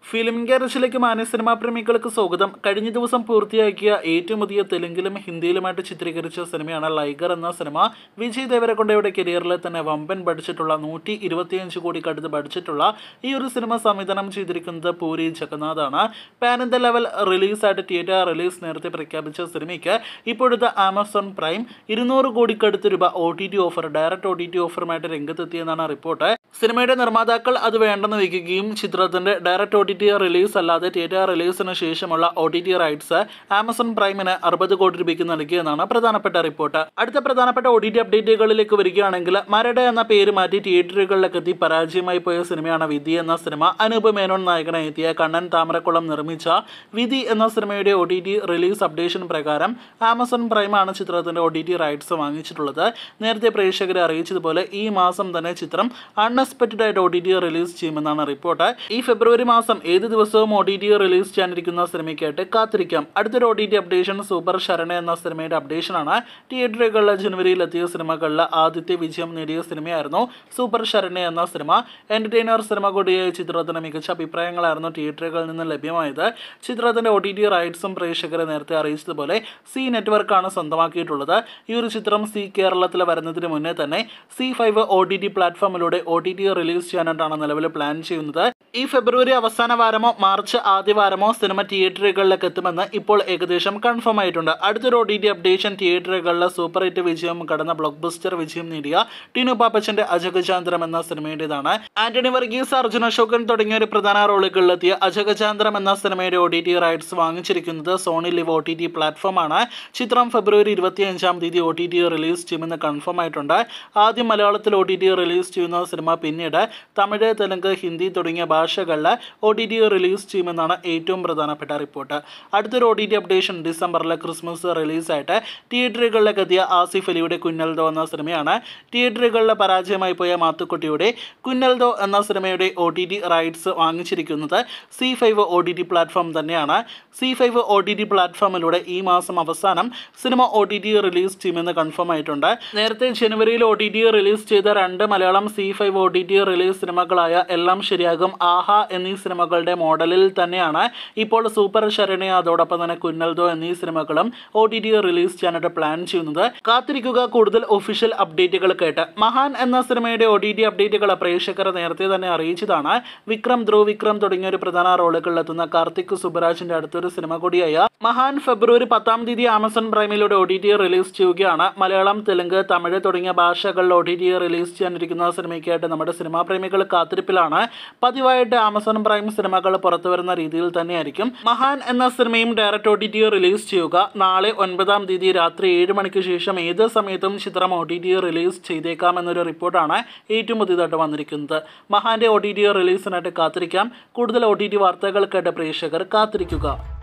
film ഗാരേജിലേക്ക് മാന്യ cinema പ്രേമികൾക്ക് സ്വാഗതം കഴിഞ്ഞ ദിവസം പൂർത്തിയാക്കിയ ഏറ്റവും പുതിയ തെലുങ്കിലും ഹിന്ദിയിലുമായിട്ട് ചിത്രീകരിച്ച സിനിമയാണ് ലൈഗർ എന്ന സിനിമ വിജയ് ദേവരക്കൊണ്ടയുടെ കരിയറിലെ തന്നെ വമ്പൻ ബഡ്ജറ്റുള്ള നൂറ്റി ഇരുപത്തിയഞ്ച് കോടി കടുത്ത് ബഡ്ജറ്റുള്ള ഈ ഒരു സിനിമ സംവിധാനം ചെയ്തിരിക്കുന്നത് പൂരി ജഗന്നാഥാണ് പാൻ ഇന്ത്യ ലെവൽ റിലീസായിട്ട് തിയേറ്റർ റിലീസ് നേരത്തെ പ്രഖ്യാപിച്ച സിനിമയ്ക്ക് ഇപ്പോഴത്തെ ആമസോൺ പ്രൈം ഇരുന്നൂറ് കോടിക്കടുത്ത് രൂപ O T T offer direct O T T ഓഫറുമായിട്ട് രംഗത്തെത്തിയെന്നാണ് റിപ്പോർട്ട് സിനിമയുടെ നിർമ്മാതാക്കൾ അത് വേണ്ടെന്ന് വയ്ക്കുകയും ചിത്രത്തിന്റെ direct O T T release അല്ലാതെ തിയേറ്റർ റിലീസിന് ശേഷമുള്ള O T T rights Amazon പ്രൈമിന് അറുപത് കോടി രൂപയ്ക്ക് നൽകിയെന്നാണ് പ്രധാനപ്പെട്ട റിപ്പോർട്ട് അടുത്ത പ്രധാനപ്പെട്ട ഒ ടി ടി അപ്ഡേറ്റുകളിലേക്ക് വരികയാണെങ്കിൽ മരട് എന്ന പേര് മാറ്റി തിയേറ്ററുകളിലേക്ക് എത്തി പരാജയമായി പോയ സിനിമയാണ് വിധി എന്ന സിനിമ അനൂപ് മേനോൻ നായകനായി എത്തിയ കണ്ണൻ താമരക്കുളം നിർമ്മിച്ച വിധി എന്ന സിനിമയുടെ O T T release updation പ്രകാരം ആമസോൺ പ്രൈമാണ് ചിത്രത്തിന്റെ ഒ ടി ടി റൈറ്റ്സ് വാങ്ങിച്ചിട്ടുള്ളത് നേരത്തെ പ്രേക്ഷകരെ അറിയിച്ചതുപോലെ ഈ മാസം തന്നെ ചിത്രം അൺഎക്സ്പെക്റ്റഡ് ആയിട്ട് ഒ ടി ടി റിലീസ് ചെയ്യുമെന്നാണ് റിപ്പോർട്ട് ഈ ഫെബ്രുവരി മാസം ഏത് ദിവസവും ഒ ടി ടി റിലീസ് ചെയ്യാനിരിക്കുന്ന സിനിമയ്ക്കായിട്ട് കാത്തിരിക്കാം അടുത്തൊരു O T T updation super Sharana എന്ന സിനിമയുടെ അപ്ഡേഷനാണ് തിയേറ്ററുകളിൽ ജനുവരിയിൽ എത്തിയ സിനിമകളിൽ ആദ്യത്തെ വിജയം നേടിയ സിനിമയായിരുന്നു സൂപ്പർ ശരണ എന്ന സിനിമ എന്റർടൈനർ സിനിമ കൂടിയ ഈ ചിത്രത്തിന് മികച്ച അഭിപ്രായങ്ങളായിരുന്നു തിയേറ്ററുകളിൽ നിന്ന് ലഭ്യമായത് ചിത്രത്തിന്റെ ഒ ടി ടി റൈറ്റ്സും പ്രേക്ഷകരെ നേരത്തെ അറിയിച്ചതുപോലെ സി നെറ്റ്വർക്കാണ് സ്വന്തമാക്കിയിട്ടുള്ളത് ഈ ഒരു ചിത്രം സി കേരളത്തിൽ വരുന്നതിന് മുന്നേ തന്നെ Zee five O T T പ്ലാറ്റ്ഫോമിലൂടെ ഒ ടി ടി റിലീസ് ചെയ്യാനായിട്ടാണ് നിലവിൽ പ്ലാൻ ചെയ്യുന്നത് ഈ ഫെബ്രുവരി അവസാന വാരമോ മാർച്ച് ആദ്യ വാരമോ സിനിമ തിയേറ്ററുകളിലേക്ക് എത്തുമെന്ന് ഇപ്പോൾ ഏകദേശം കൺഫേം ആയിട്ടുണ്ട് അടുത്തൊരു ഒ ടി ടി അപ്ഡേഷൻ തിയേറ്ററുകളിലെ സൂപ്പർ ഹിറ്റ് വിജയം കടന്ന ബ്ലോക്ക് ബസ്റ്റർ വിജയം നേടിയ ടിനു പാപ്പച്ചന്റെ അജഗചാന്ദ്രം എന്ന സിനിമയുടേതാണ് ആന്റണി വർഗീസ് അർജുന അശോകൻ തുടങ്ങിയ ഒരു പ്രധാന റോളുകളിലെത്തിയ അജഗചാന്ദ്രം എന്ന സിനിമയുടെ ഒ ടി ടി റൈറ്റ്സ് വാങ്ങിച്ചിരിക്കുന്നത് Sony Liv O T T പ്ലാറ്റ്ഫോമാണ് ചിത്രം ഫെബ്രുവരി ഇരുപത്തിയഞ്ചാം തീയതി ഒ ടി ടി റിലീസ് ചെയ്യുമെന്ന് കൺഫേം ആയിട്ടുണ്ട് ആദ്യം മലയാളത്തിൽ ഒ ടി ടി റിലീസ് ചെയ്യുന്ന സിനിമ പിന്നീട് തമിഴ് തെലുങ്ക് ഹിന്ദി തുടങ്ങിയ ഭാഷകളിൽ ഒ ടി ടി റിലീസ് ചെയ്യുമെന്നാണ് ഏറ്റവും പ്രധാനപ്പെട്ട റിപ്പോർട്ട് അടുത്തൊരു ഒ ടി ടി അപ്ഡേഷൻ ഡിസംബറിലെ ക്രിസ്മസ് റിലീസായിട്ട് തിയേറ്ററുകളിലേക്ക് എത്തിയ ആസിഫ് അലിയുടെ കുന്നൽദോ എന്ന സിനിമയാണ് തിയേറ്ററുകളിലെ പരാജയമായി പോയ മാത്തുക്കുട്ടിയുടെ കുന്നൽദോ എന്ന സിനിമയുടെ ഒ ടി ടി റൈറ്റ്സ് വാങ്ങിച്ചിരിക്കുന്നത് Zee five O T T platform തന്നെയാണ് Zee five O T T പ്ലാറ്റ്ഫോമിലൂടെ ഈ മാസം അവസാനം cinema O T T release ചെയ്യുമെന്ന് കൺഫേം ആയിട്ടുണ്ട് നേരത്തെ ജനുവരിയിൽ ഒ ടി ടി റിലീസ് ചെയ്ത രണ്ട് Malayalam Zee five O T T release സിനിമകളായ എല്ലാം ശരിയാകും ആഹ എന്നീ സിനിമകളുടെ മോഡലിൽ തന്നെയാണ് ഇപ്പോൾ സൂപ്പർ ശരണി അതോടൊപ്പം തന്നെ കുന്നൽദോ എന്നീ സിനിമകളും ഒ ടി ടി റിലീസ് ചെയ്യാനായിട്ട് പ്ലാൻ ചെയ്യുന്നത് കാത്തിരിക്കുക കൂടുതൽ ഒഫീഷ്യൽ അപ്ഡേറ്റുകൾ കേട്ട് മഹാൻ എന്ന സിനിമയുടെ ഒ ടി ടി അപ്ഡേറ്റുകൾ പ്രേക്ഷകർ നേരത്തെ തന്നെ അറിയിച്ചതാണ് വിക്രം ധ്രുവ് വിക്രം തുടങ്ങിയ ഒരു പ്രധാന റോളുകളിലെത്തുന്ന കാർത്തിക് സുബരാജിന്റെ അടുത്തൊരു സിനിമ കൂടിയായ മഹാൻ ഫെബ്രുവരി പത്താം തീയതി ആമസോൺ പ്രൈമിലൂടെ ഒ ടി ടി റിലീസ് ചെയ്യുകയാണ് മലയാളം തെലുങ്ക് തമിഴ് തുടങ്ങിയ ഭാഷകളിൽ ഒ ടി ടി റിലീസ് ചെയ്യാനിരിക്കുന്ന സിനിമയ്ക്കായിട്ട് നമ്മുടെ സിനിമാ പ്രേമികൾ കാത്തിരിപ്പിലാണ് പതിവായിട്ട് ആമസോൺ പ്രൈം സിനിമകൾ പുറത്തു വരുന്ന രീതിയിൽ തന്നെയായിരിക്കും മഹാൻ എന്ന സിനിമയും direct O T T release ചെയ്യുക നാളെ ഒൻപതാം തീയതി രാത്രി ഏഴ് മണിക്ക് ശേഷം ഏത് സമയത്തും ചിത്രം ഒ ടി ടി റിലീസ് ചെയ്തേക്കാം എന്നൊരു റിപ്പോർട്ടാണ് ഏറ്റവും പുതിയതായിട്ട് വന്നിരിക്കുന്നത് മഹാന്റെ ഒ ടി ടി റിലീസിനായിട്ട് കാത്തിരിക്കാം കൂടുതൽ ഒ ടി ടി വാർത്തകൾക്കായിട്ട് പ്രേക്ഷകർ കാത്തിരിക്കുക